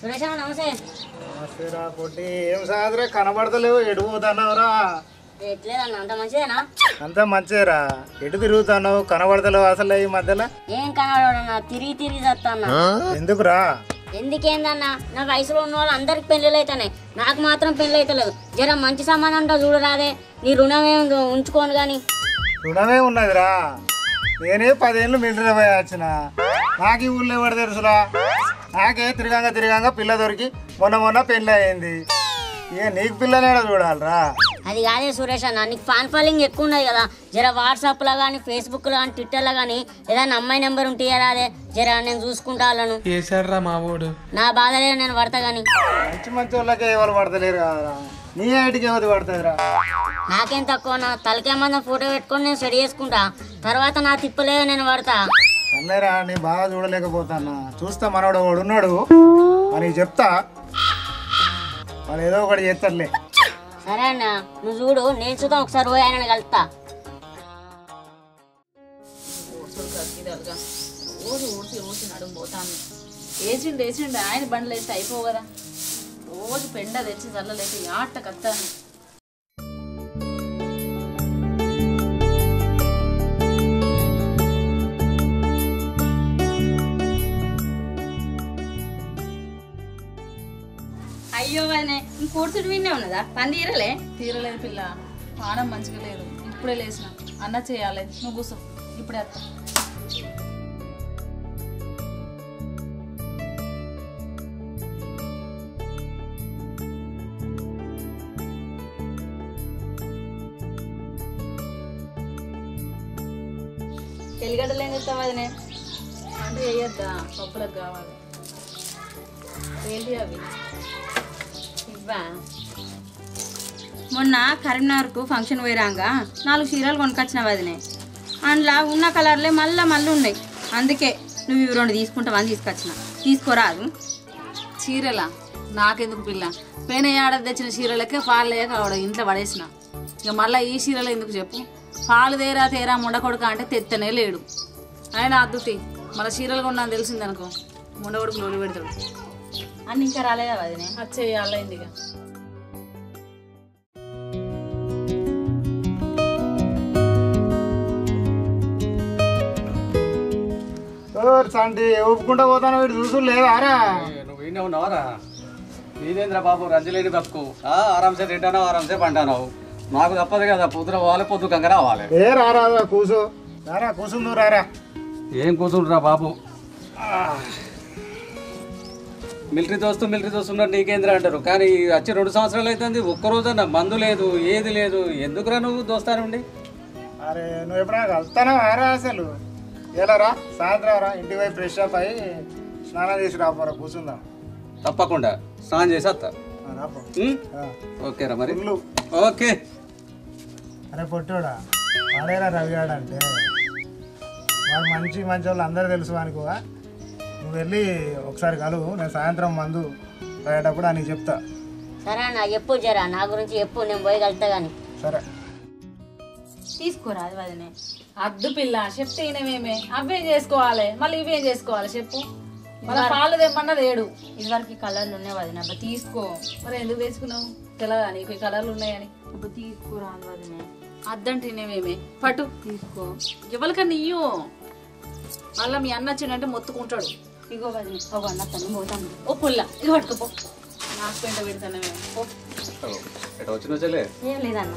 సురేష్ అన్న నమస్తే నమస్తేరా పొట్టి ఏం సాదరా కనబడతలేవు ఎటు పోతున్నావురా ఎట్లేదన్న అంత మంచిదేనా అంతా మంచిదేరా ఎటు తిరుగుతున్నావు కనబడతలేవు అసలు ఈ మధ్యలో ఏం కనబడన్నా తిరిగి తిరిగి చస్తాన్నా ఎందుకురా ఎందుకేందన్న నా వయసులో ఉన్న వాళ్ళు అందరికి పెళ్ళిళ్ళు అవుతున్నాయి నాకు మాత్రం పెళ్ళి అవుతలేదు జర మంచి సంబంధం ఉంటో చూడరాదే నీ రుణం ఏం ఉంచుకోను కానీ రుణమే ఉన్నదిరా నేనే పదేళ్ళు మిలిటరీ పోయి వచ్చిన నాకు ఈ ఊళ్ళో ఎవరు తెలుసురా నాకే తిరగంగా తిరగంగా పిల్ల దొరికి మొన్న మొన్న పెళ్ళి అయింది ఇక నీకు పిల్లనేడా చూడాలిరా అది కాదే సురేష్ అన్న నీకు ఫాన్ ఫాలోయింగ్ ఎక్కువ ఉన్నది కదా జర వాట్సాప్లో కానీ ఫేస్బుక్లో కానీ ట్విట్టర్లో కానీ ఏదైనా అమ్మాయి నెంబర్ ఉంటే రాదే జర నేను చూసుకుంటా వాళ్ళను వేసాడ్రా మా వాడు నా బాధలే నేను పడతా కానీ మంచి మంచి వాళ్ళకే ఎవరు పడతలేరు కదరా నీ ఐటికి ఎవరు పడుతుందిరా నాకేం తక్కువ నా తలకేమన్నా ఫోటో పెట్టుకొని నేను సెట్ చేసుకుంటా తర్వాత నా తిప్పలే నేను పడతా అన్నయ్యరా నీ బాగా చూడలేకపోతానా చూస్తా మనోడు ఒకడు ఉన్నాడు అని చెప్తా వాడు ఏదో ఒకటి చేస్తాడులే సరే అన్న నువ్వు చూడు నేను చూద్దాం ఒకసారి పోయి ఆయన కలుస్తా ఊసి ఊసి ఊసి నడుము పోతాను వేసిండు వేసిండు ఆయన బండ్లు వేస్తే అయిపోవు కదా రోజు పెండ తెచ్చి చల్లలేక ఆట కత్తాను అయ్యో వదినే కూర్చుని విన్నే ఉన్నదా పని తీరలే తీరలేదు పిల్ల పానం మంచిగా లేదు ఇప్పుడే లేచిన అన్న చేయాలి నువ్వు కూర్చో ఇప్పుడే అత్త తెలిగడ్డలు ఏం చెప్తావు వదినే అంటే వేయద్దా పప్పులకు కావాలి ఏంటి అవి ఇవ్వా మొన్న కరీంనగర్కు ఫంక్షన్ పోయిరాంగా నాలుగు చీరలు కొనుకొచ్చిన వదినే అందులో ఉన్న కలర్లే మళ్ళా మళ్ళీ ఉన్నాయి అందుకే నువ్వు ఇవి రెండు తీసుకుంటావని తీసుకొచ్చిన తీసుకోరాదు చీరలా నాకెందుకు పిల్ల పోయిన ఏడాది తెచ్చిన చీరలకే పాలు లేక ఆవిడ ఇంట్లో పడేసిన ఇక మళ్ళీ ఈ చీరలు ఎందుకు చెప్పు పాలు తేరా తేరా ముండకొడుక అంటే తెత్తనే లేడు ఆయన అద్దుతి మళ్ళీ చీరలు కొన్నాను తెలిసిందనుకో ముండకొడుకు లోలు పెడతాడు అన్ని ఇంకా రాలేదా వదినే అది చేయాలి ఇక ఓ సంటి ఊపుకుంటా పోతాను వీడు చూసు లేదారా నువ్వు ఈయన ఉన్నావారా నీదేంద్ర బాబు రంజలేని బతుకు ఆ, ఆరాంసే తింటానో ఆరాంసే పంటానవు నాకు తప్పదు కదా పొద్దున పోవాలి పొద్దు కంగా రావాలి ఏ రారా కూసు రారా కూసుందు రారా ఏం కూర్చుంటురా బాబు మిలిటరీ దోస్తు మిలిటరీ దోస్తు ఉన్నారు నీకేంద్ర అంటారు కానీ వచ్చి రెండు సంవత్సరాలు అవుతుంది ఒక్కరోజన్న మందు లేదు ఏది లేదు ఎందుకురా నువ్వు దోస్తానుండి అరే నువ్వు ఎప్పుడైనా కలుస్తానా ఆరా అసలు ఎలా రా సాయంత్రం రా ఇంటికి పోయి ఫ్రెష్ అప్ అయ్యి స్నానం చేసి రాపోరా కూర్చుందాం తప్పకుండా స్నానం చేసి వస్తా ఆ, రాపో ఉం? ఆ, ఓకేరా మరి ఇల్లు ఓకే అరే పొట్టోడా వాడేరా రవిగాడు అంటే వాడు మంచి మంచి వాళ్ళు అందరూ తెలుసు అనుకో నువ్వు వెళ్ళి ఒకసారి కలువు నేను సాయంత్రం మందు తాగేటప్పుడు అని చెప్తా సరే అన్న చెప్పు జరా నా గురించి చెప్పు నేను పోయి కలుస్తా కానీ సరే తీసుకోరాదు వదినే అద్దు పిల్ల చెప్తే ఈయనమేమే అవేం చేసుకోవాలి మళ్ళీ ఇవేం చేసుకోవాలి చెప్పు మళ్ళీ పాలు తెమ్మన్నా లేడు ఇదివరకు కలర్లు ఉన్నాయి వదిన అబ్బా తీసుకో మరి ఎందుకు తెచ్చుకున్నావు తెలదా నీకు ఈ కలర్లు ఉన్నాయని అబ్బా తీసుకోరాదు వదినే అద్దంటే ఈయనమేమే పట్టు తీసుకో ఎవరికన్నా ఇయ్యు మళ్ళీ మీ అన్న వచ్చిండంటే మొత్తుకుంటాడు ఇగో వదిన ఒక అన్న తను పోతాను ఓ పుల్ల ఇది పట్టుకోపో నాకు పెంట పెడతానే ఓ ఎట వచ్చిన చెల్లే ఏం లేదన్న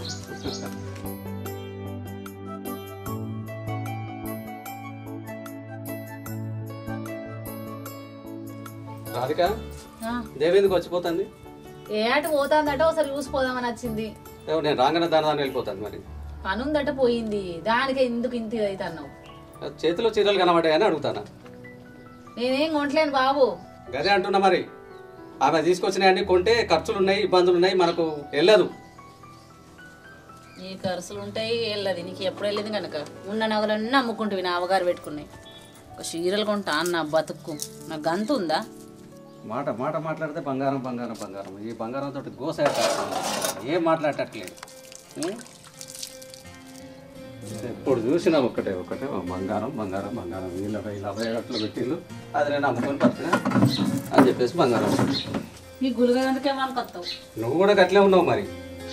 రాధిక దేవేందుకు వచ్చిపోతుంది ఏ అటు పోతాందట ఒకసారి చూసిపోదామని వచ్చింది ఏమో నేను రాగానే దాని దాన్ని వెళ్ళిపోతాను మరి పనుందట పోయింది దానికి ఎందుకు ఇంత ఇది అవుతున్నావు చేతిలో చీరలు కనబడ్డాయని అడుగుతానా నేనేం కొనట్లేను బాబు గదే అంటున్నా మరి ఆమె తీసుకొచ్చినాయన్ని కొంటే ఖర్చులు ఉన్నాయి ఇబ్బందులు ఉన్నాయి మనకు వెళ్ళదు నీ ఖర్చులు ఉంటాయి వెళ్ళదు నీకు ఎప్పుడు వెళ్ళింది కనుక ఉన్న నగలన్నీ అమ్ముకుంటువి నా అవగారు పెట్టుకున్నాయి ఒక చీరలు కొంటా అన్న బతుక్కు నాకు గంతు ఉందా మాట మాట మాట్లాడితే బంగారం బంగారం బంగారం ఈ బంగారంతో గోస ఏం మాట్లాడట్లేదు ఉం? ఎప్పుడు చూసినా ఒక్కటే ఒక్కటే ఓ బంగారం బంగారం బంగారం వీళ్ళ వీళ్ళ అభయ అట్లా పెట్టిళ్ళు అది నేను అమ్ముకొని పట్టిన అని చెప్పి చెప్పేసి బంగారం ఈ గులుగందుకే మనకు వస్తావు నువ్వు కూడా గట్లే ఉన్నావు మరి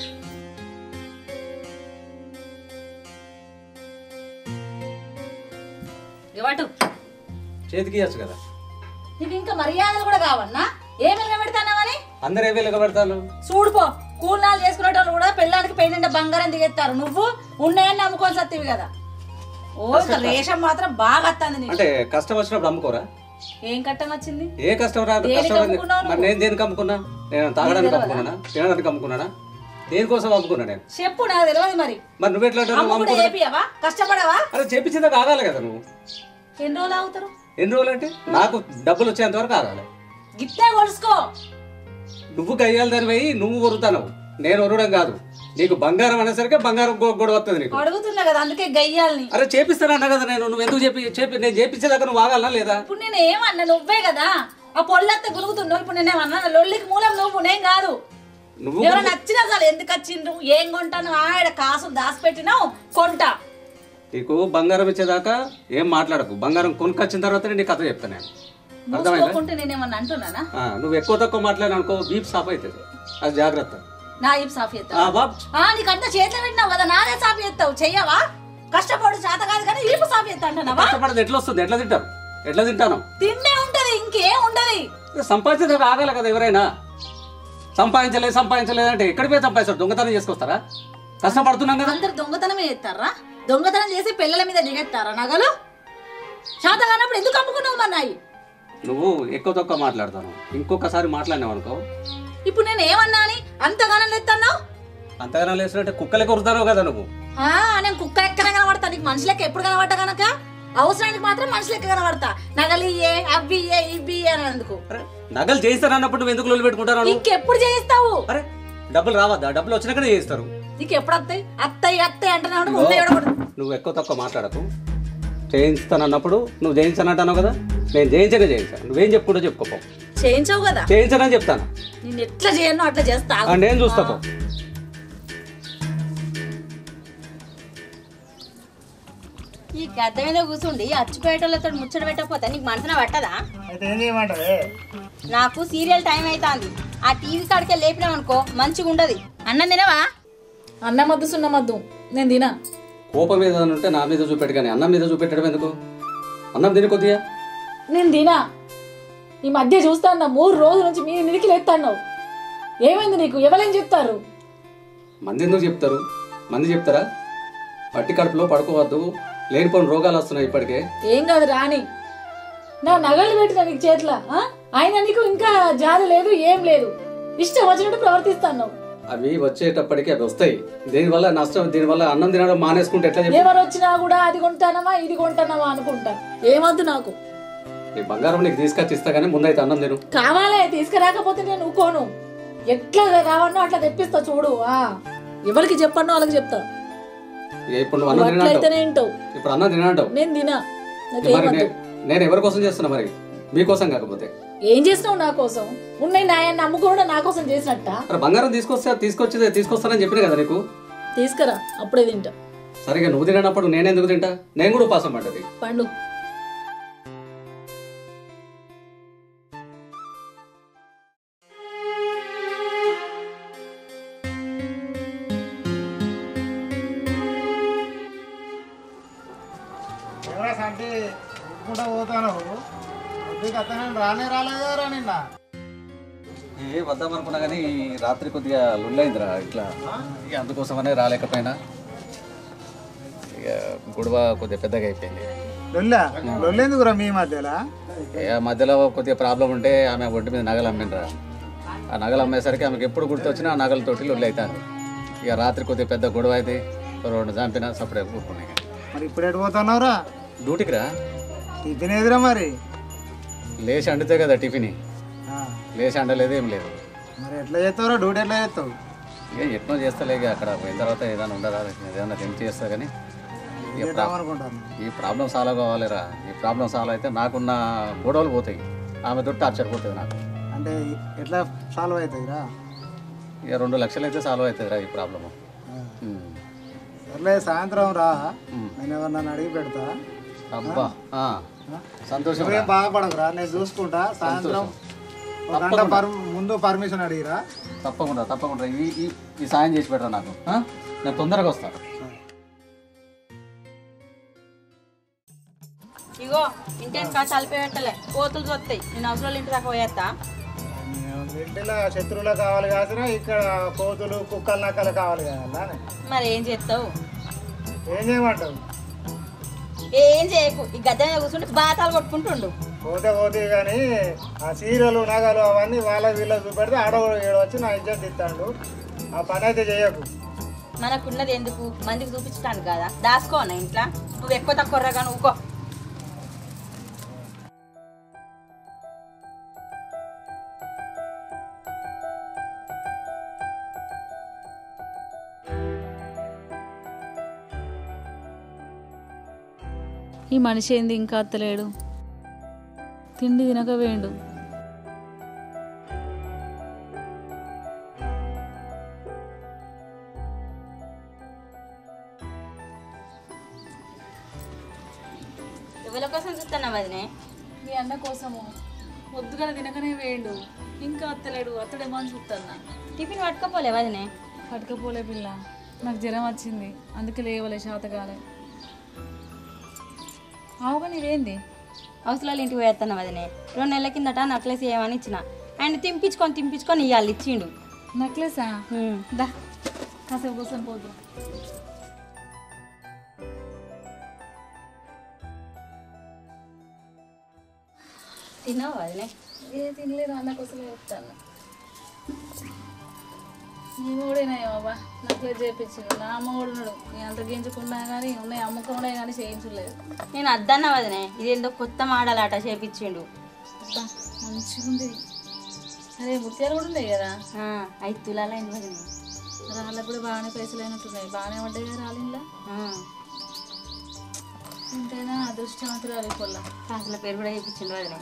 ఇవ్వటు చేతికి ఇవ్వచ్చు కదా నీకు ఇంకా మర్యాదలు కూడా కావన్నా ఏమి నిలబెడతానవని అందరు ఏ వేలుగా పెడతాను చూడుపో కూలినాలు చేసుకునేటోళ్ళు కూడా పెళ్ళానికి పెళ్ళిండ బంగారం దిగెత్తారు నువ్వు ఉన్నాయని నమ్ముకొని సత్తివి కదా ఓ ఇక రేషం మాత్రం బాగా వస్తుంది నీకు అంటే కష్టం వచ్చినప్పుడు అమ్ముకోరా ఏం కట్టం వచ్చింది ఏ కష్టం రాదు దేనికి కష్టం రాదు. అమ్ముకున్నావు మరి నేను దేనికి అమ్ముకున్నా నేను తాగడానికి అమ్ముకున్నానా తినడానికి అమ్ముకున్నానా దేనికోసం అమ్ముకున్నా నేను చెప్పు నాకు తెలియదు మరి మరి నువ్వు ఎట్లా అంటావు? అమ్ము కూడా అమ్ముకున్నా ఏపియవా కష్టపడవా అరే చేపించిందాక ఆగాలి కదా నువ్వు ఎన్ని రోజులు ఆగుతారు ఎన్ని రోజులు అంటే నాకు డబ్బులు వచ్చేంత వరకు ఆగాలి గిట్టే కొలుసుకో నువ్వు గయ్యాలి దాని పోయి నువ్వు వరుతాను నేను వరడం కాదు నీకు బంగారం అనేసరికి బంగారం గొ- గొడవ వస్తుంది నీకు అడుగుతున్నా కదా అందుకే గయ్యాలని అరే చేపిస్తానన్నా కదా నేను నువ్వు ఎందుకు చెప్పి చెప్పి నేను చేపించేదాకా నువ్వు ఆగాలనా లేదా ఇప్పుడు నేను ఏమన్నా నువ్వే కదా ఆ పొల్లెత్త గులుగుతున్నావు ఇప్పుడు నేనేమన్నా నా లొల్లికి మూలం నువ్వు నేను కాదు నువ్వు ఎవరైనా నచ్చినా చాలు ఎందుకు వచ్చిండ్రు ఏం కొంటాను ఆడ కాసులు దాచిపెట్టినావు కొంటా నీకు బంగారం ఇచ్చేదాకా ఏం మాట్లాడకు బంగారం కొనుక్కొచ్చిన తర్వాతనే నీ కథ చెప్తాను నేను అర్థమైందా మూసుకోకుంటే నేనేమన్నా అంటున్నానా ఆ, నువ్వు ఎక్కువ తక్కువ మాట్లాడిన అనుకో బీప్ సాప్ అవుతుంది అది జాగ్రత్త నా ఇప్పు సాఫీ ఎత్తావు ఆ, బాబ్ ఆ నీకంతా చేతిలో పెట్టినావు కదా నాదే సాఫీ ఎత్తావు చెయ్యవా కష్టపడు చేత కాదు కానీ ఈపు సాఫీ ఎత్తా అంటున్నావా కష్టపడదు ఎట్లా వస్తుంది ఎట్లా తింటారు ఎట్లా తింటాను తిండే ఉంటది ఇంకేం ఉండదు సంపాదించడానికి ఆగాలి కదా ఎవరైనా సంపాదించలేదు సంపాదించలేదు అంటే ఎక్కడికి పోయి సంపాదిస్తారు దొంగతనం చేసుకొస్తారా కష్టపడుతున్నాం కదా అందరు దొంగతనమే ఎత్తారా దొంగతనం చేసి పిల్లల మీద దిగెత్తారా నగలు చేత కానప్పుడు ఎందుకు అమ్ముకున్నావు మా నాయి నువ్వు ఎక్కువ తక్కువ మాట్లాడతాను ఇంకొకసారి మాట్లాడినావు అనుకో ఇప్పుడు నేను ఏమన్నా అని అంతగానం ఎత్తన్నావు అంతగానో లేసినట్టే కుక్కలే కొరుతావు కదా నువ్వు ఆ, నేను కుక్క ఎక్కడ కనబడతా నీకు మనుషులకి ఎప్పుడు కనబడ్డా కనుక అవసరానికి మాత్రం మనుషులకి కనబడతా నగలు ఇయ్యే అవి ఇయ్యే ఇవి ఇయ్యే అన్నందుకు అరే నగలు చేయిస్తానన్నప్పుడు నువ్వు ఎందుకు లొల్లి పెట్టుకుంటాను ఇంకెప్పుడు చేయిస్తావు అరే డబ్బులు రావద్దా డబ్బులు వచ్చినాకనే చేయిస్తారు నీకు ఎప్పుడు వస్తాయి అత్తయ్య అత్తయ్య అంటున్నాడు ముందే ఏడవకూడదు. నువ్వు ఎక్కువ తక్కువ మాట్లాడకు చేయించుతానన్నప్పుడు నువ్వు చేయించానంటున్నావు కదా నేను చేయించనే చేయించాను నువ్వేం చెప్పుకుంటూ చెప్పుకోపో చేయించవు కదా చేయించానని చెప్తాను నేను ఎట్లా చేయను అట్లా చేస్తా ఆ, నేను చూస్తా పో. ఈ గద్ద మీద కూర్చుండి అచ్చిపోయేటోళ్ళతో ముచ్చట పెట్టకపోతే నీకు మనసున పట్టదా అయితే ఏం చేయమంటావే నాకు సీరియల్ టైం అవుతుంది ఆ టీవీ కాడికే లేపినాం అనుకో మంచిగా ఉండదు అన్నం తినవా అన్నం వద్దు సున్నమద్దు నేను తినా కోపం మీద ఉంటే నా మీద చూపెట్టు కానీ అన్నం మీద చూపెట్టడం ఎందుకు అన్నం తిని కొద్దిగా నేను తినా ఈ మధ్య చూస్తాను మూడు రోజుల నుంచి మీ నిధికి లేస్తాను ఏమైంది నీకు ఎవరేం చెప్తారు మంది ఎందుకు చెప్తారు మంది చెప్తారా పట్టి కడుపులో పడుకోవద్దు లేనిపోని రోగాలు వస్తున్నాయి ఇప్పటికే ఏం కాదు రాని నా నగలు పెట్టిన నీకు చేతిలో ఆ? ఆయన నీకు ఇంకా జాలి లేదు ఏం లేదు ఇష్టం వచ్చినట్టు ప్రవర్తిస్తాను అవి వచ్చేటప్పటికి అవి వస్తాయి దీనివల్ల నష్టం దీనివల్ల అన్నం తినడం మానేసుకుంటే ఎట్లా చెప్పు ఎవరు వచ్చినా కూడా అది కొంటానమా ఇది కొంటానమా అనుకుంటా ఏమద్దు నాకు నీ బంగారం నీకు తీసుకొచ్చి ఇస్తా కానీ ముందైతే అన్నం తిను కావాలే తీసుకురాకపోతే నేను ఊకోను ఎట్లా రావన్నో అట్లా తెప్పిస్తా చూడు ఆ ఎవరికి చెప్పన్నో వాళ్ళకి చెప్తా ఇక ఇప్పుడు నువ్వు అన్నం తినంటావు అట్లయితేనే వింటావు ఇప్పుడు అన్నం తినంటావు నేను తినా మరి నాకేమద్దు నే- నేను ఎవరి కోసం చేస్తున్నా మరి మీకోసం కాకపోతే ఏం చేసినావు నా కోసం ఉన్నాయి నాయన్ని అమ్ముకోవడం నా కోసం చేసినట్ట మరి బంగారం తీసుకొస్తే తీసుకొచ్చి తీసుకొస్తానని చెప్పిన కదా నీకు తీసుకురా అప్పుడే తింటా సరిగా నువ్వు తినప్పుడు నేను ఎందుకు తింటా నేను కూడా ఉపాసం పడ్డది పండు ఎవరా సంటి ఉట్టుకుంటా పోతాను కొద్దిగా అతను రానే రాలేదు కదరా నిన్న ఏ వద్దాం అనుకున్నా కానీ రాత్రి కొద్దిగా లుల్లైందిరా ఇట్లా ఇక అందుకోసమనే రాలేకపోయినా ఇక గొడవ కొద్దిగా పెద్దగా అయిపోయింది లొల్లా లొల్లేందుకురా మీ మధ్యలో ఇక మధ్యలో కొద్దిగా ప్రాబ్లం ఉంటే ఆమె ఒంటి మీద నగలు అమ్మిండ్రా ఆ నగలు అమ్మేసరికి ఆమెకి ఎప్పుడు గుర్తొచ్చినా ఆ నగలతోటి లొల్లి అవుతుంది ఇక రాత్రి కొద్దిగా పెద్ద గొడవ అయితే రెండు చంపినా సపరేట్ కూర్చున్నాయి మరి ఇప్పుడు ఎటు పోతున్నావురా డ్యూటీకి రా టిఫిన్ ఎదురా మరి లేచి అండితే కదా టిఫిన్ ఆ, లేచి అండలేదు ఏం లేదు మరి ఎట్లా చేస్తావురా డ్యూటీ ఎట్లా చేస్తావు ఇక ఎట్నో చేస్తలే ఇక అక్కడ పోయిన తర్వాత ఏదైనా ఉండదా ఏదైనా తెంచి చేస్తా కానీ ఇక ప్రా- అనుకుంటాను ఈ ప్రాబ్లం సాల్వ్ కావాలిరా ఈ ప్రాబ్లం సాల్వ్ అయితే నాకున్న గొడవలు పోతాయి ఆమె తోటి టార్చర్ పోతుంది నాకు అంటే ఎట్లా సాల్వ్ అవుతుందిరా ఇక రెండు లక్షలు అయితే సాల్వ్ అవుతుందిరా ఈ ప్రాబ్లము సర్లే సాయంత్రం రా నేను ఎవరినన్ను అడిగి పెడతా అబ్బా ఆ. సంతోషం నువ్వేం బాధపడకురా నేను చూసుకుంటా సాయంత్రం ఒక గంట పర్ ముందు పర్మిషన్ అడిగిరా తప్పకుండా తప్పకుండా ఈ ఈ ఈ సాయం చేసి పెట్టరా నాకు ఆ? నేను తొందరగా వస్తాను ఇగో ఇంటి కా చలిపి పెట్టలే కోతులు చూస్తాయి నేను అవసరం ఇంటి దాకా పోయేస్తా ఇంటిలో శత్రువులు కావాలి కాసిన ఇక్కడ కోతులు కుక్కలు నక్కలు కావాలి కదా మరి ఏం చేస్తావు ఏం చేయమంటావు ఏం చేయకు ఈ గద్దె మీద కూర్చుంటే బాతాలు కొట్టుకుంటుండు పోతే పోతే కానీ ఆ చీరలు నగలు అవన్నీ వాళ్ళ వీళ్ళ చూపెడితే ఆడ ఈడ వచ్చి నా ఇజ్జత్ ఇస్తాడు ఆ పని అయితే చేయకు మనకున్నది ఎందుకు మందికి చూపించడానికి కదా దాసుకోనా ఇంట్లో నువ్వు ఎక్కువ తక్కువ రాగా నువ్వుకో ఈ మనిషి ఏంది ఇంకా అత్తలేడు తిండి తినక వేండు ఎవరి కోసం చూస్తున్నావు వదినే మీ అన్న కోసము పొద్దుగల తినకనే వేయండు ఇంకా అత్తలేడు అత్తడేమో అని చూస్తున్నా టిఫిన్ పట్టుకోపోలే వదినే పట్టుకపోలే పిల్ల నాకు జ్వరం వచ్చింది అందుకే లేవలే శాతకాలే అవుగా నీదేంది అవసరాలు ఇంటికి పోయేస్తాను వదినే రెండు నెలల కిందట నక్లెస్ ఏమని ఇచ్చిన ఆయన తింపించుకొని తింపించుకొని ఇవాళ ఇచ్చిండు నక్లెసా హ్మ్. దా కాసేపు కూర్చొని పోదు తిన్నావు వదినే ఏ తినలేదు అన్న కోసమే చెప్తాను నీ మూడేనా బాబా నక్లెస్ చేయించిండు నా మూడున్నాడు నేను అంత గింజుకున్నా కానీ ఉన్నాయి అమ్ముకున్నా కానీ చేయించలేదు నేను అద్దన్న వదినే ఇదేందో కొత్త మాడలాట చేపించిండు అబ్బా మంచిగుంది అరే ముత్యాలు కూడా ఉన్నాయి కదా ఆ, ఐదు తులాలైంది వదినే రాళ్ళకు కూడా బాగానే పైసలు అయినట్టున్నాయి బాగానే పడ్డాయి కదా రాళ్ళ ఆ, ఎంతైనా అదృష్టవంతురాలు పొల్ల కాసుల పేరు కూడా చేపించిండు వదినే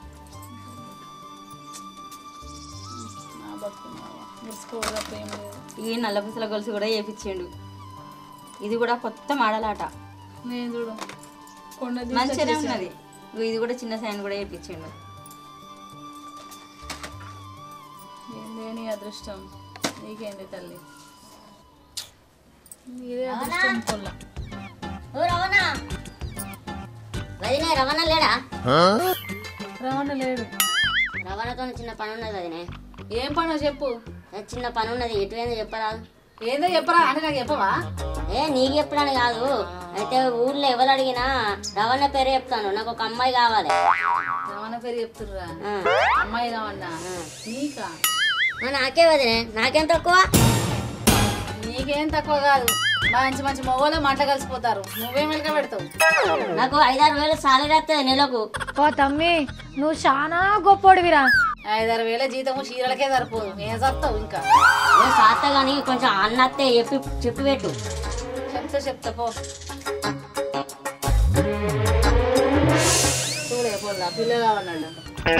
నా బతుకున్నావా ముడుచుకోవడం తప్ప ఏం లేదు ఈ నల్ల పుసల గొలుసు కూడా చేపించిండు ఇది కూడా కొత్త మాడలాట నేను చూడు కొండ మంచిగానే ఉన్నది ఇగో ఇది కూడా చిన్న సైన్ కూడా చేపించిండు ఏందే నీ అదృష్టం నీకేంది తల్లి నీదే అదృష్టం పొల్ల ఓ రవణ వదినే రవణ లేడా రవాణా లేడు రవణతో చిన్న పని ఉన్నది వదినే ఏం పనో చెప్పు ఏ చిన్న పని ఉన్నది ఎటువైందో చెప్పరాదు ఏందో చెప్పరా అంటే నాకు చెప్పవా ఏ నీకు చెప్పడానికి కాదు అయితే ఊర్లో ఎవరు అడిగినా రవణ పేరే చెప్తాను నాకు ఒక అమ్మాయి కావాలి రవాణా పేరు చెప్తుర్రా ఆ. అమ్మాయి కావన్నా నీకా ఆ, నాకే వదినే నాకేం తక్కువ నీకేం తక్కువ కాదు మంచి మంచి మొగోళ్ళు మంట కలిసిపోతారు నువ్వేం వెనక పెడతావు నాకు ఐదారు వేలు సాలరీ వస్తుంది నెలకు ఓ తమ్మి నువ్వు చాలా గొప్పోడివిరా ఐదారు వేల జీతము చీరలకే సరిపోదు ఏం చస్తావు ఇంకా ఏ సాత కానీ కొంచెం అన్నత్తే చెప్పి చెప్పి పెట్టు చెప్తా చెప్తా పో చూడే పోల్లా పిల్ల కావన్నాడు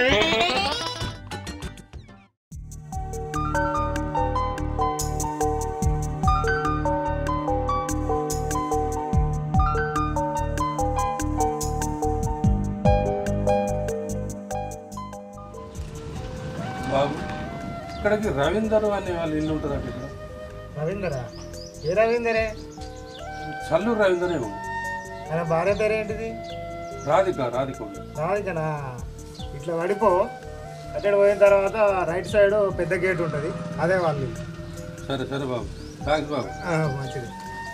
బాబు ఇక్కడికి రవీందర్ అనే వాళ్ళ ఇల్లు ఉంటుందంట ఇక్కడ రవీందరా ఏ రవీందరే చల్లు రవీందరేమో ఆయన భార్య పేరేంటిది రాధిక రాధిక ఉంది. రాధికనా ఇట్లా పడిపో అక్కడ పోయిన తర్వాత రైట్ సైడ్ పెద్ద గేట్ ఉంటుంది అదే వాళ్ళు ఇల్లు. సరే సరే బాబు థ్యాంక్స్ బాబు ఆ, మంచిది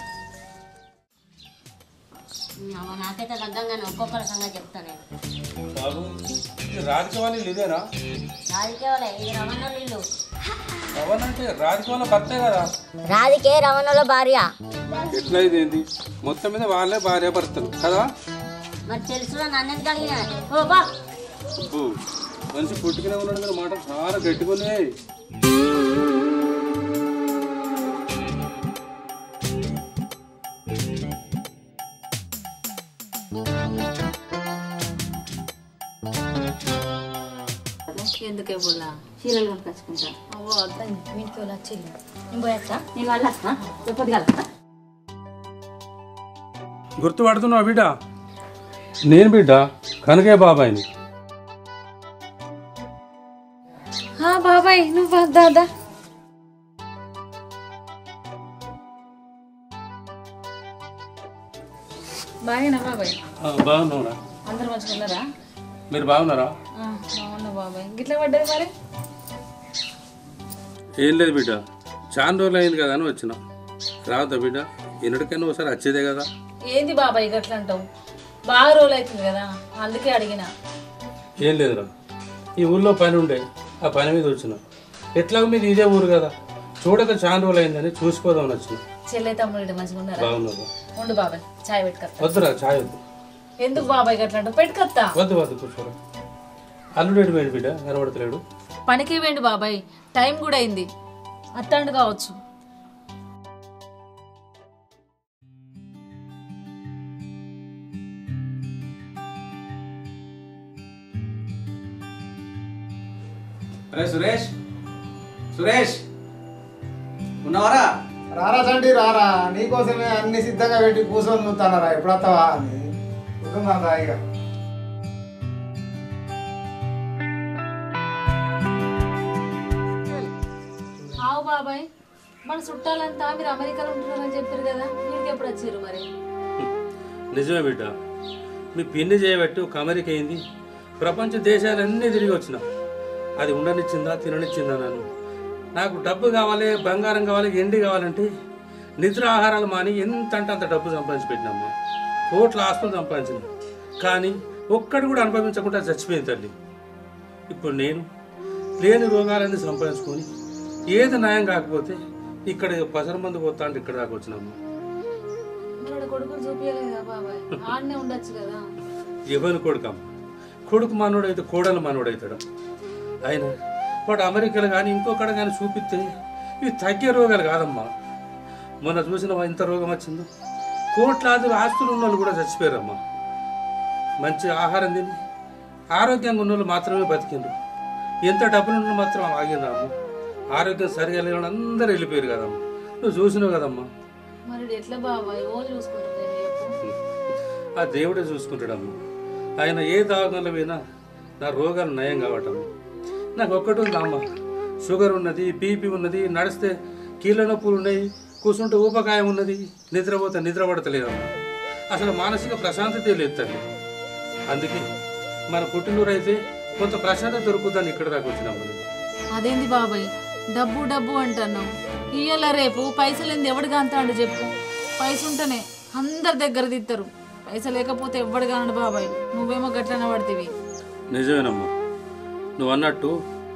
అవ్వ, నాకైతే తగ్గంగానే ఒక్కొక్కరి సంగతి చెప్తాను నేను బాబు ఇది రాధిక వాళ్ళ ఇల్లు ఇదేనా రాధికే వాళ్ళే ఇది రవణ ఇల్లు ఎవరంటే రాధిక వాళ్ళ భర్తే కదా రాధికే రవణలో భార్య ఎట్లా ఇది ఏంది మొత్తం మీద వాళ్ళే భార్య భర్తలు కదా మరి తెలుసులో నన్ను ఎందుకు అడిగినా ఓ బా అబ్బో, మనిషి పుట్టుకునే ఉన్నాడు కదా మాట చాలా గట్టిగా ఉన్నాయి ఎందుకే పోల్లా చీరలు కొనుకొచ్చుకుంటా అవ్వ వద్దని ఇంటికి వాళ్ళు వచ్చింది నేను పోయేస్తా నేను వాళ్ళు వస్తా రేపటి కలుస్తా గుర్తుపడుతున్నావు బిడ్డ నేను బిడ్డ కనకే బాబాయిని ఆ, బాబాయ్ నువ్వు దాదా బాగేనా బాబాయ్ ఆ, బాగున్నావురా అందరు మంచిగా ఉన్నారా మీరు బాగున్నారా ఆ, బాగున్నా బాబాయ్ గిట్ల పడ్డది మరి ఏం లేదు బిడ్డ చాలా రోజులు అయింది కదా అని వచ్చిన రావద్దా బిడ్డ ఎన్నటికైనా ఒకసారి వచ్చేదే కదా ఏంది బాబాయ్ గట్ల అంటావు బాగా రోజులు అవుతుంది కదా అందుకే అడిగిన ఏం లేదురా ఈ ఊళ్ళో పని ఉండే ఆ పని మీద వచ్చిన ఎట్లాగో మీది ఇదే ఊరు కదా చూడక చాలా రోజులు అయిందని చూసిపోదామని వచ్చిన చెల్లె తమ్ముడు ఇటు మంచిగా ఉన్నారా బాగున్నారు ఉండు బాబాయ్ చాయ్ పెట్టుకొస్తా వద్దురా ఛాయ్ వద్దు ఎందుకు బాబాయ్ గట్ల అంటావు పెట్టుకొస్తా వద్దు వద్దు కూర్చోరా అల్లుడేడు వేడు బిడ్డ కనబడతలేడు పనికి వేండి బాబాయ్ టైం కూడా అయింది అత్తాండు కావచ్చు అరే సురేష్ సురేష్ ఉన్నావారా రారా చండి రారా నీకోసమే అన్ని సిద్ధంగా పెట్టి కూర్చొని చూస్తానరా ఎప్పుడు వస్తావా అని కుటుంబం రాయిగా ఆవు బాబాయ్ మన చుట్టాలంతా మీరు అమెరికాలో ఉంటున్నారని చెప్పారు కదా వీడికి ఎప్పుడు వచ్చారు మరి నిజమే బిడ్డ మీ పిన్ని చేయబట్టి ఒక అమెరికా అయింది ప్రపంచ దేశాలన్నీ తిరిగి వచ్చిన అది ఉండనిచ్చిందా తిననిచ్చిందా నన్ను నాకు డబ్బు కావాలి బంగారం కావాలి ఎండి కావాలంటే నిద్ర ఆహారాలు మాని ఎంత అంటే అంత డబ్బు సంపాదించి పెట్టినమ్మా కోట్ల ఆస్తులు సంపాదించిన కానీ ఒక్కడు కూడా అనుభవించకుండా చచ్చిపోయింది తల్లి ఇప్పుడు నేను లేని రోగాలన్నీ సంపాదించుకొని ఏది న్యాయం కాకపోతే ఇక్కడ పసర మందు పోతా అంటే ఇక్కడ దాకా వచ్చినమ్మా మరి కొడుకులు చూపించలేదా బాబాయ్ ఆడనే ఉండొచ్చు కదా ఎవరి కొడుకమ్మ కొడుకు మనోడైతే కోడలు మనోడవుతాడు ఆయన వాడు అమెరికాలో కానీ ఇంకొకడ కానీ చూపిస్తే ఇవి తగ్గే రోగాలు కాదమ్మా మొన్న చూసిన ఇంత రోగం వచ్చిందో కోట్లాది ఆస్తులు ఉన్న వాళ్ళు కూడా చచ్చిపోయారమ్మా మంచి ఆహారం తిని ఆరోగ్యంగా ఉన్న వాళ్ళు మాత్రమే బతికిండ్రు ఎంత డబ్బులు ఉన్న మాత్రం ఆగిండ్రు అమ్మ ఆరోగ్యం సరిగా లేని వాళ్ళు అందరూ వెళ్ళిపోయారు కదమ్మా నువ్వు చూసినావు కదమ్మా మరి ఇది ఎట్లా బాబాయ్ ఓ చూసుకుంటుంది చెప్పు ఆ దేవుడే చూసుకుంటాడమ్మ ఆయన ఏ దవాఖానలో పోయినా నా రోగాలు నయం కావటం నాకు ఒక్కటి ఉంది అమ్మ షుగర్ ఉన్నది బీపీ ఉన్నది నడిస్తే కీళ్ళ నొప్పులు ఉన్నాయి కూర్చుంటే ఊపకాయం ఉన్నది నిద్రపోతే నిద్ర పడతలేదమ్మ అసలు మానసిక ప్రశాంతత లేదు తల్లి అందుకే మన పుట్టినూరు అయితే కొంత ప్రశాంతత దొరుకుతుందని ఇక్కడ దాకా వచ్చినాము అదేంది బాబాయ్ డబ్బు డబ్బు అంటున్నావు ఇయ్యాల రేపు పైసలు ఏంది ఎవడిగా అంటాడు చెప్పు పైసలు ఉంటేనే అందరి దగ్గర తిత్తారు పైసలు లేకపోతే ఎవడు కానడు బాబాయ్ నువ్వేమో గట్లనే పడితివి నిజమేనమ్మా నువ్వు అన్నట్టు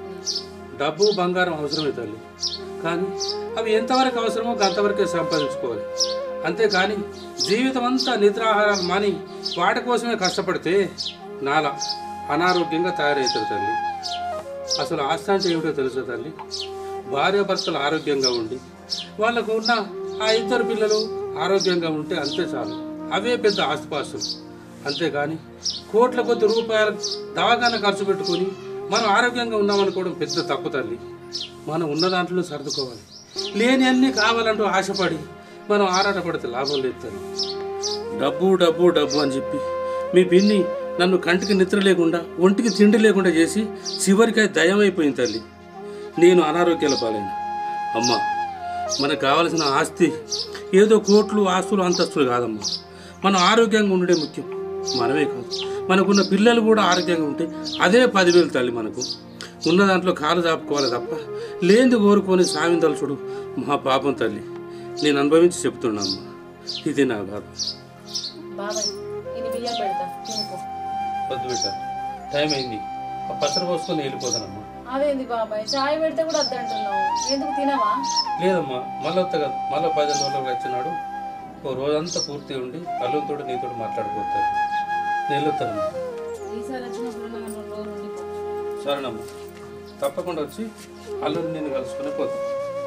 డబ్బు బంగారం అవసరమే తల్లి కానీ అవి ఎంతవరకు అవసరమో అంతవరకే సంపాదించుకోవాలి అంతేకాని జీవితం అంతా నిద్రాహారాలు మాని వాటి కోసమే కష్టపడితే నాలా అనారోగ్యంగా తయారవుతారు తల్లి అసలు ఆస్తి అంటే ఏమిటో తెలుసా తల్లి భార్య భర్తలు ఆరోగ్యంగా ఉండి వాళ్ళకు ఉన్న ఆ ఇద్దరు పిల్లలు ఆరోగ్యంగా ఉంటే అంతే చాలు అవే పెద్ద ఆస్తిపాస్తులు అంతేగాని కోట్ల కొద్ది రూపాయలు దవాఖాన ఖర్చు పెట్టుకొని మనం ఆరోగ్యంగా ఉన్నామనుకోవడం పెద్ద తప్పు తల్లి మనం ఉన్న దాంట్లో సర్దుకోవాలి లేని అన్నీ కావాలంటూ ఆశపడి మనం ఆరాటపడితే లాభం లేదు తల్లి డబ్బు డబ్బు డబ్బు అని చెప్పి మీ పిన్ని నన్ను కంటికి నిద్ర లేకుండా ఒంటికి తిండి లేకుండా చేసి చివరికి అది దయమైపోయింది తల్లి నేను అనారోగ్యాల పాలైన అమ్మా మనకు కావలసిన ఆస్తి ఏదో కోట్లు ఆస్తులు అంతస్తులు కాదమ్మా మనం ఆరోగ్యంగా ఉండడే ముఖ్యం మనమే కాదు మనకున్న పిల్లలు కూడా ఆరోగ్యంగా ఉంటే అదే పదివేలు తల్లి మనకు ఉన్న దాంట్లో కాలు చాపుకోవాలి తప్ప లేనిది కోరుకొని సావిందలుచుడు మా పాపం తల్లి నేను అనుభవించి చెప్తున్నామ్మా ఇది నా బాధ బాబాయ్ ఇది బియ్యం పెడతా తినుకో వద్దు బిడ్డ టైం అయింది ఆ పసరు పోసుకొని వెళ్ళిపోతానమ్మా అదేంది బాబాయ్ చాయ్ పెడితే కూడా వద్దంటున్నావు ఎందుకు తినవా లేదమ్మా మళ్ళీ వస్తా కదా మళ్ళీ పదిహేను రోజులకు వచ్చినాడు ఓ రోజంతా పూర్తి ఉండి అల్లుతో నీతో మాట్లాడుకోతారు నేను వెళ్తానమ్మా ఈసారి వచ్చినప్పుడు నాకు రెండు రోజులు ఉండిపో సరేనమ్మా తప్పకుండా వచ్చి అల్లుని నేను కలుసుకుని పోతాను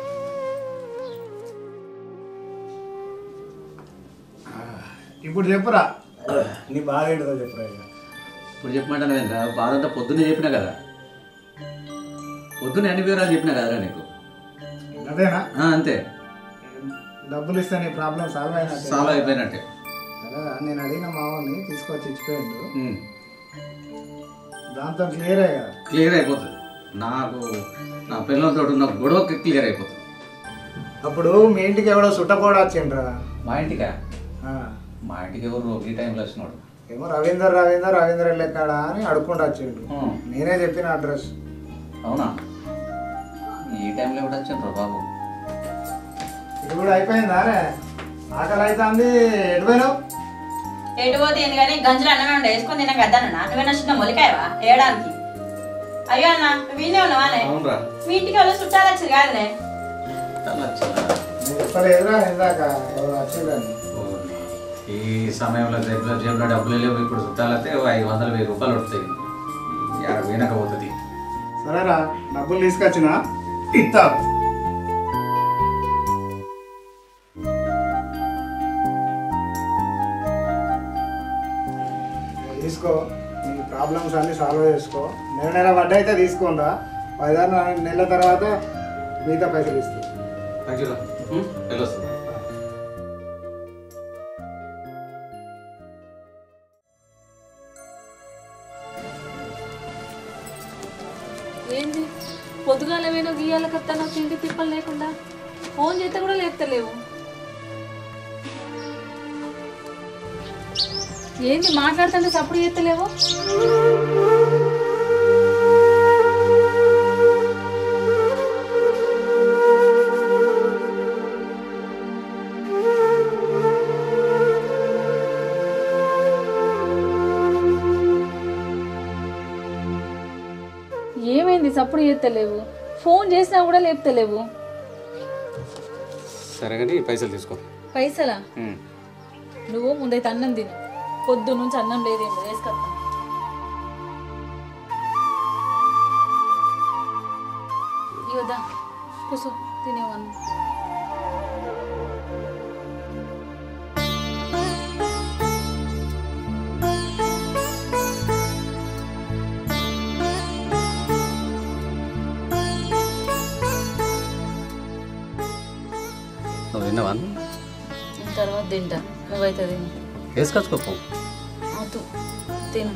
ఇప్పుడు చెప్పురా నీ బాధ ఏంటో చెప్పురా ఇక ఇప్పుడు చెప్పమంటాను ఏంట్రా బాధ అంతా పొద్దున్నే చెప్పినా కదా పొద్దున్నే అన్ని వివరాలు చెప్పినా కదరా నీకు అదేనా ఆ, అంతే డబ్బులు ఇస్తే నీ ప్రాబ్లం సాల్వ్ అయినట్టే సాల్వ్ అయిపోయినట్టే కదా నేను అడిగిన మామని తీసుకొచ్చి ఇచ్చిపోయిండు ఉమ్. దాంతో క్లియరే కదా క్లియర్ అయిపోతుంది నాకు నా పిల్లలతో ఉన్న గొడవ క్లియర్ అయిపోతుంది అప్పుడు మీ ఇంటికి ఎవడో సుట్టపోడు వచ్చిండ్రా మా ఇంటికా ఆ. మా ఇంటికి ఎవరు ఈ టైంలో వచ్చినాడు ఏమో రవీందర్ రవీందర్ రవీందర్ ఎల్లెక్కడా అని అడుక్కుంటూ వచ్చిండు ఉం. నేనే చెప్పిన అడ్రస్ అవునా ఈ టైంలో ఎవడు వచ్చిండ్రు బాబు ఇది కూడా అయిపోయిందా ఆకలి అవుతుంది ఎడిపోయినావు ఎటు పోతే ఏంది కానీ గంజులు అన్నమే ఉండే వేసుకొని తినక వద్దన్నా నువ్వేనా చిన్న మొలికాయవా ఏడానికి అయ్యో అన్న నువ్వు వినే ఉన్నావానే అవునరా మీ ఇంటికి వాళ్ళు చుట్టాలు వచ్చారు కాదనే చాలా వచ్చిందా? నేను చెప్పలేదురా ఇందాక ఎవరు వచ్చిందని ఓ, ఈ సమయంలో జేబులో జేబులో డబ్బులు లేవు ఇప్పుడు చుట్టాలైతే ఓ ఐదు వందలు వెయ్యి రూపాయలు వస్తాయి యాడ వినకపోతుంది సరేరా డబ్బులు తీసుకొచ్చిన ఇస్తా తీసుకో నీ ప్రాబ్లమ్స్ అన్ని సాల్వ్ చేసుకో నెల నెల వడ్డీ అయితే తీసుకోండా పదిహేను నెలల తర్వాత మిగతా పైసలు ఇస్తాను మంచిగా వెళ్ళొస్తుంది ఏంది పొద్దుగాల వేణో గీయాల కత్తానో తిండి తిప్పలు లేకుండా ఫోన్ చేస్తే కూడా లేపుతలేవు ఏంది మాట్లాడుతుంటే సప్పుడు చేస్తలేవు ఏమైంది సప్పుడు చేస్తలేవు ఫోన్ చేసినా కూడా లేపుతలేవు సరే కానీ పైసలు తీసుకో పైసలా నువ్వు ముందైతే అన్నం తిను పొద్దు నుంచి అన్నం లేదేమో వేసుకొస్తా ఇవదా కూసో తినేవన్నం నువ్వు విన్నావా తర్వాత తింటా నువ్వైతే తిను వేసుకొచ్చుకోపో అదు తిను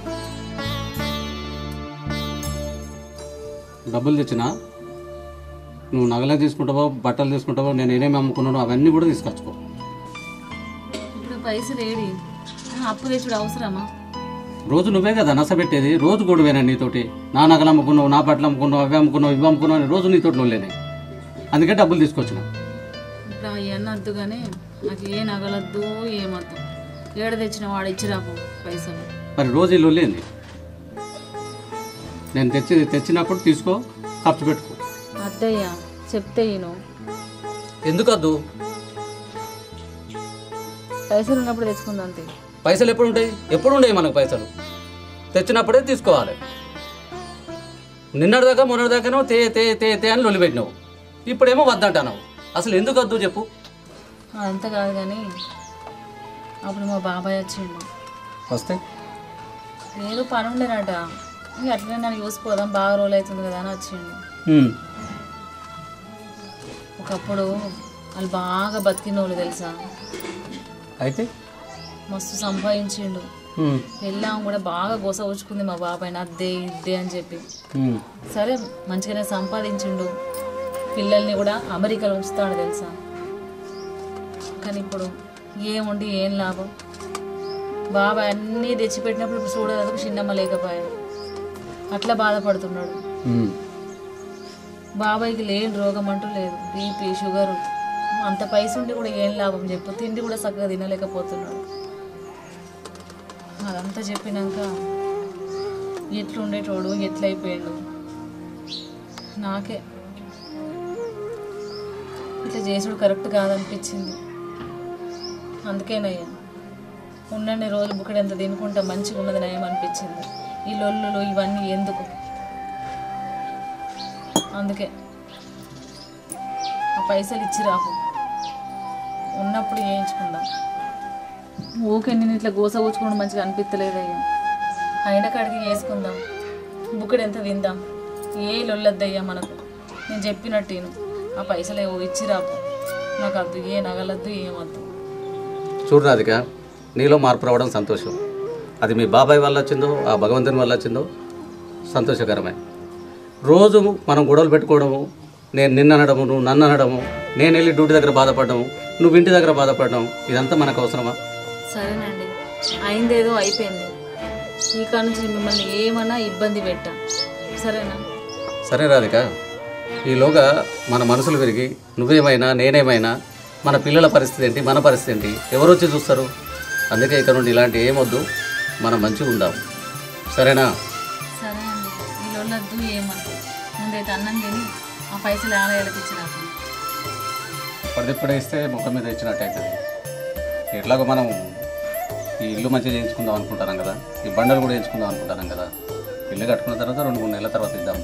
డబ్బులు తెచ్చినా నువ్వు నగలే తీసుకుంటావో బట్టలు తీసుకుంటావో నేను ఏమేమి అమ్ముకున్నానో అవన్నీ కూడా తీసుకొచ్చుకో ఇప్పుడు పైసలు ఏడి అప్పు తెచ్చుడు అవసరమా రోజు నువ్వే కదా నసపెట్టేది రోజు గొడవేనా నీతోటి నా నగలు అమ్ముకున్నావు నా బట్టలు అమ్ముకున్నావు అవి అమ్ముకున్నావు ఇవి అమ్ముకున్నావు అని రోజు నీతోటి నొల్లేనే అందుకే డబ్బులు తీసుకొచ్చిన ఇప్పుడు అవన్నీ వద్దు కానీ నాకు ఏ నగలొద్దు ఏమొద్దు ఏడ తెచ్చిన వాడు ఇచ్చిరాపు పైసలు మరి రోజు ఇల్లు లేని నేను తెచ్చి తెచ్చినప్పుడు తీసుకో ఖర్చు పెట్టుకో అద్దయ్యా చెప్తే ఈను ఎందుకు వద్దు పైసలు ఉన్నప్పుడు తెచ్చుకుందాం అంతే పైసలు ఎప్పుడు ఉంటాయి ఎప్పుడు ఉండేవి మనకు పైసలు తెచ్చినప్పుడే తీసుకోవాలి నిన్నటిదాకా మొన్నటిదాకానో తే తే తే తే అని లొల్లి పెట్టినావు ఇప్పుడేమో వద్దంటున్నావు అసలు ఎందుకు వద్దు చెప్పు అదంతా కాదు కానీ అప్పుడు మా బాబాయ్ వచ్చిండు వస్తే ఏదో పని ఉండేనట ఇంక అట్లనే నన్ను చూసిపోదాం బాగా రోజులు అవుతుంది కదా అని వచ్చిండు ఉమ్. ఒకప్పుడు వాళ్ళు బాగా బతికిన వాళ్ళు తెలుసా అయితే మస్తు సంపాదించిండు ఉమ్. పెళ్ళాం కూడా బాగా గోస ఉంచుకుంది మా బాబాయ్ అద్దే ఇద్దే అని చెప్పి ఉమ్. సరే మంచిగానే సంపాదించిండు పిల్లల్ని కూడా అమెరికాలో ఉంచుతాడు తెలుసా కానీ ఇప్పుడు ఏముండి ఏం లాభం బాబాయ్ అన్నీ తెచ్చిపెట్టినప్పుడు ఇప్పుడు చూడడానికి చిన్నమ్మ లేకపోయాడు అట్లా బాధపడుతున్నాడు ఉమ్. బాబాయ్కి లేని రోగం అంటూ లేదు బీపీ షుగరు అంత పైస ఉండి కూడా ఏం లాభం చెప్పు తిండి కూడా చక్కగా తినలేకపోతున్నాడు అదంతా చెప్పినాక ఎట్లుండేటోడు ఎట్లయిపోయాడు నాకే ఇట్లా చేసుడు కరెక్ట్ కాదనిపించింది అందుకేనయ్యా ఉన్నన్ని రోజులు బుక్కడు ఎంత తినుకుంటా మంచిగా ఉన్నది నయం అనిపించింది ఈ లొల్లులు ఇవన్నీ ఎందుకు అందుకే ఆ పైసలు ఇచ్చి రాకు ఉన్నప్పుడు వేయించుకుందాం ఊకే నేను ఇట్లా గోస కూర్చుకోవడం మంచిగా అనిపించలేదయ్యా అయిన కాడికి వేసుకుందాం బుక్కడు ఎంత తిందాం ఏ లొల్లొద్దయ్యా మనకు నేను చెప్పినట్టు విను. ఆ పైసలు ఏవో ఇచ్చి రాపు నాకు వద్దు ఏ నగలొద్దు ఏమొద్దు చూడు రాధిక నీలో మార్పు రావడం సంతోషం అది మీ బాబాయ్ వల్ల వచ్చిందో ఆ భగవంతుని వల్ల వచ్చిందో సంతోషకరమే రోజు మనం గొడవలు పెట్టుకోవడము నేను నిన్న అనడము నువ్వు నన్ను అనడము నేను వెళ్ళి డ్యూటీ దగ్గర బాధపడడం నువ్వు ఇంటి దగ్గర బాధపడడం ఇదంతా మనకు అవసరమా సరేనండి అయిందేదో అయిపోయింది ఈ కాడ నుంచి మిమ్మల్ని ఏమన్నా ఇబ్బంది పెట్టా సరేనా సరే రాధిక ఈలోగా మన మనసులు విరిగి నువ్వేమైనా నేనేమైనా మన పిల్లల పరిస్థితి ఏంటి మన పరిస్థితి ఏంటి ఎవరు వచ్చి చూస్తారు అందుకే ఇక్కడ నుండి ఇలాంటి ఏమొద్దు మనం మంచిగా ఉందాం సరేనా సరే అండి ఈ లొల్లద్దు ఏమద్దు ముందైతే అన్నం తిని ఆ పైసలు ఆలయాలకు ఇచ్చినప్పుడు పడిదిప్పుడే ఇస్తే ముఖం మీద ఇచ్చినట్టు అవుతుంది ఎట్లాగో మనం ఈ ఇల్లు మంచిగా చేయించుకుందాం అనుకుంటున్నాం కదా ఈ బండలు కూడా చేయించుకుందాం అనుకుంటున్నాం కదా ఇల్లు కట్టుకున్న తర్వాత రెండు మూడు నెలల తర్వాత ఇద్దాం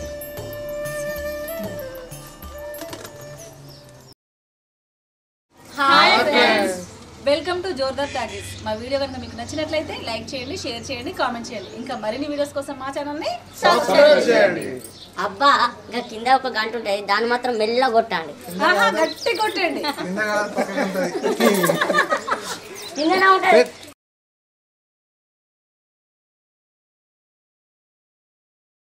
వెల్కమ్ టు జోర్దార్ టాకీస్ మా వీడియో కనుక మీకు నచ్చినట్లయితే లైక్ చేయండి షేర్ చేయండి కామెంట్ చేయండి ఇంకా మరిన్ని వీడియోస్ కోసం మా ఛానల్ని అబ్బా ఇంకా కింద ఒక గంట ఉంటుంది దాన్ని మాత్రం మెల్ల కొట్టండి ఆహా, గట్టి కొట్టండి కిందనే ఉంటుంది